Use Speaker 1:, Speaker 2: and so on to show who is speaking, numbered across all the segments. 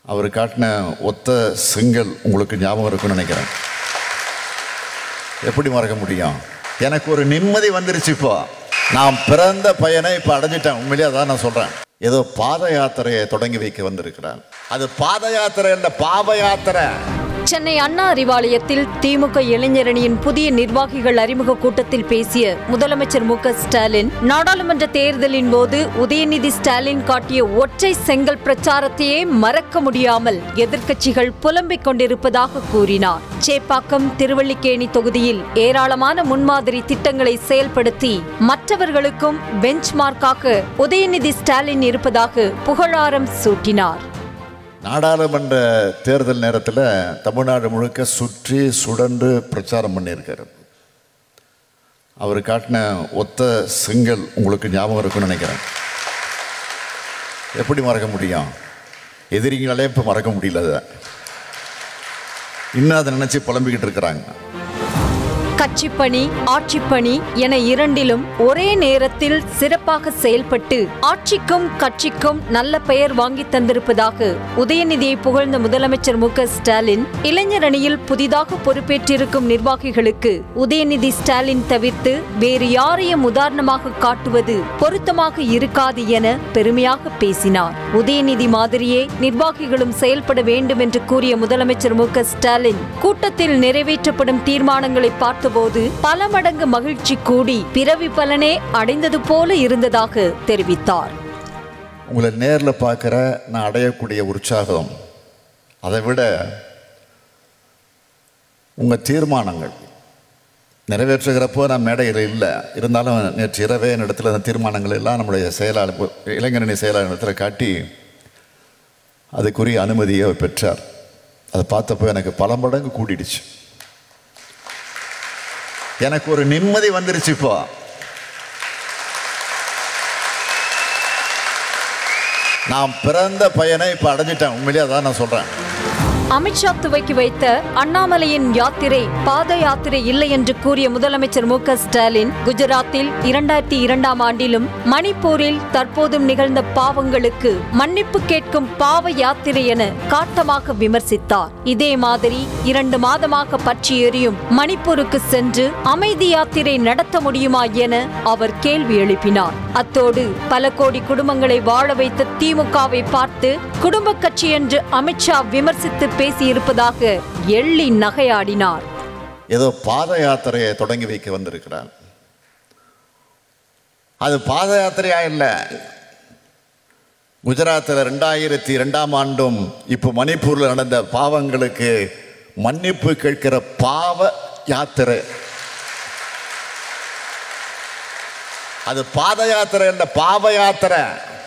Speaker 1: அவர் காட்டின ஒத்த செங்கல் உங்களுக்கு ஞாபகம் இருக்குன்னு நினைக்கிறேன் எப்படி மறக்க முடியும் எனக்கு ஒரு நிம்மதி வந்துருச்சு இப்போ நான் பிறந்த பையனை இப்போ அடைஞ்சிட்டேன் உண்மையிலேயே அதான் நான் சொல்கிறேன் ஏதோ பாத யாத்திரையை தொடங்கி வைக்க வந்திருக்கிறார் அது பாத யாத்திரை இல்லை பாவ யாத்திரை
Speaker 2: சென்னை அண்ணா அறிவாலயத்தில் திமுக இளைஞரணியின் புதிய நிர்வாகிகள் அறிமுக கூட்டத்தில் பேசிய முதலமைச்சர் மு க ஸ்டாலின் நாடாளுமன்ற தேர்தலின் போது உதயநிதி ஸ்டாலின் காட்டிய ஒற்றை செங்கல் பிரச்சாரத்தையே மறக்க முடியாமல் எதிர்க்கட்சிகள் புலம்பிக் கொண்டிருப்பதாக கூறினார் சேப்பாக்கம் திருவல்லிக்கேணி தொகுதியில் ஏராளமான முன்மாதிரி திட்டங்களை செயல்படுத்தி மற்றவர்களுக்கும் பெஞ்ச்மார்க்காக உதயநிதி ஸ்டாலின் இருப்பதாக புகழாரம் சூட்டினார்
Speaker 1: நாடாளுமன்ற தேர்தல் நேரத்தில் தமிழ்நாடு முழுக்க சுற்றி சுடண்டு பிரச்சாரம் பண்ணியிருக்காரு அவர் காட்டின ஒத்த செங்கல் உங்களுக்கு ஞாபகம் இருக்குன்னு நினைக்கிறேன் எப்படி மறக்க முடியும் எதிரிங்களாலே இப்போ மறக்க முடியல அதை இன்னும் அதை நினச்சி புலம்பிக்கிட்டு இருக்கிறாங்க
Speaker 2: கட்சிப்பணி ஆட்சிப்பணி என இரண்டிலும் ஒரே நேரத்தில் சிறப்பாக செயல்பட்டு ஆட்சிக்கும் கட்சிக்கும் நல்ல பெயர் வாங்கி தந்திருப்பதாக உதயநிதியை புகழ்ந்த முதலமைச்சர் மு க ஸ்டாலின் இளைஞர் அணியில் புதிதாக பொறுப்பேற்றிருக்கும் நிர்வாகிகளுக்கு உதயநிதி ஸ்டாலின் தவிர்த்து வேறு யாரையும் உதாரணமாக காட்டுவது பொருத்தமாக இருக்காது என பெருமையாக பேசினார் உதயநிதி மாதிரியே நிர்வாகிகளும் செயல்பட வேண்டும் என்று கூறிய முதலமைச்சர் மு க ஸ்டாலின் கூட்டத்தில் நிறைவேற்றப்படும் தீர்மானங்களை பார்த்தபோது பல மடங்கு மகிழ்ச்சி கூடி பிறவி பலனே அடைந்தது போல இருந்ததாக தெரிவித்தார்
Speaker 1: உங்களை நேரில் பார்க்குற நான் அடையக்கூடிய உற்சாகம் அதை விட உங்கள் தீர்மானங்கள் நிறைவேற்றுகிறப்போ நான் மேடையில் இல்லை இருந்தாலும் நேற்று இரவே என்னிடத்துல அந்த தீர்மானங்கள் எல்லாம் நம்முடைய செயலாளர் இளைஞரணி செயலாளர் இடத்துல காட்டி அதுக்குரிய அனுமதியை அவர் பெற்றார் அதை பார்த்தப்போ எனக்கு பல மடங்கு கூடிடுச்சு எனக்கு ஒரு நிம்மதி வந்துருச்சு இப்போ நான் பிறந்த பையனை இப்போ அடைஞ்சிட்டேன் உண்மையிலேயே அதான் நான் சொல்கிறேன்
Speaker 2: அமித்ஷா துவக்கி வைத்த அண்ணாமலையின் யாத்திரை பாத யாத்திரை இல்லை என்று கூறிய முதலமைச்சர் மு க ஸ்டாலின் குஜராத்தில் இரண்டாயிரத்தி இரண்டாம் ஆண்டிலும் மணிப்பூரில் தற்போதும் நிகழ்ந்த பாவங்களுக்கு மன்னிப்பு கேட்கும் பாவ யாத்திரை என காட்டமாக விமர்சித்தார் இதே மாதிரி இரண்டு மாதமாக பற்றி எரியும் மணிப்பூருக்கு சென்று அமைதி யாத்திரை நடத்த முடியுமா என அவர் கேள்வி எழுப்பினார் அத்தோடு பல கோடி குடும்பங்களை வாழ வைத்த திமுகவை பார்த்து குடும்ப கட்சி என்று அமித்ஷா விமர்சித்து பேசியிருப்பதாக எள்ளி நகையாடினார்
Speaker 1: ஏதோ பாத யாத்திரையை தொடங்கி வைக்க வந்திருக்கிறார் அது பாத யாத்திரையா இல்லை குஜராத்தில் ரெண்டாயிரத்தி ரெண்டாம் ஆண்டும் இப்போ மணிப்பூரில் நடந்த பாவங்களுக்கு மன்னிப்பு கேட்கிற பாவ யாத்திரை அது பாத யாத்திரை இல்லை பாவ யாத்திரை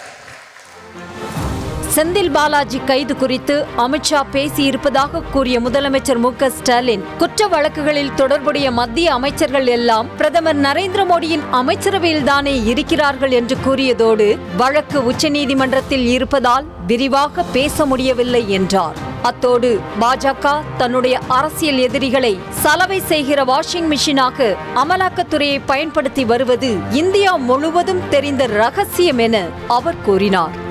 Speaker 2: செந்தில் பாலாஜி கைது குறித்து அமித்ஷா பேசியிருப்பதாக கூறிய முதலமைச்சர் மு க ஸ்டாலின் குற்ற வழக்குகளில் தொடர்புடைய மத்திய அமைச்சர்கள் எல்லாம் பிரதமர் நரேந்திர மோடியின் அமைச்சரவையில் தானே இருக்கிறார்கள் என்று கூறியதோடு வழக்கு உச்சநீதிமன்றத்தில் இருப்பதால் விரிவாக பேச முடியவில்லை என்றார் அத்தோடு பாஜக தன்னுடைய அரசியல் எதிரிகளை சலவை செய்கிற வாஷிங் மிஷினாக அமலாக்கத்துறையை பயன்படுத்தி வருவது இந்தியா முழுவதும் தெரிந்த ரகசியம் என அவர் கூறினார்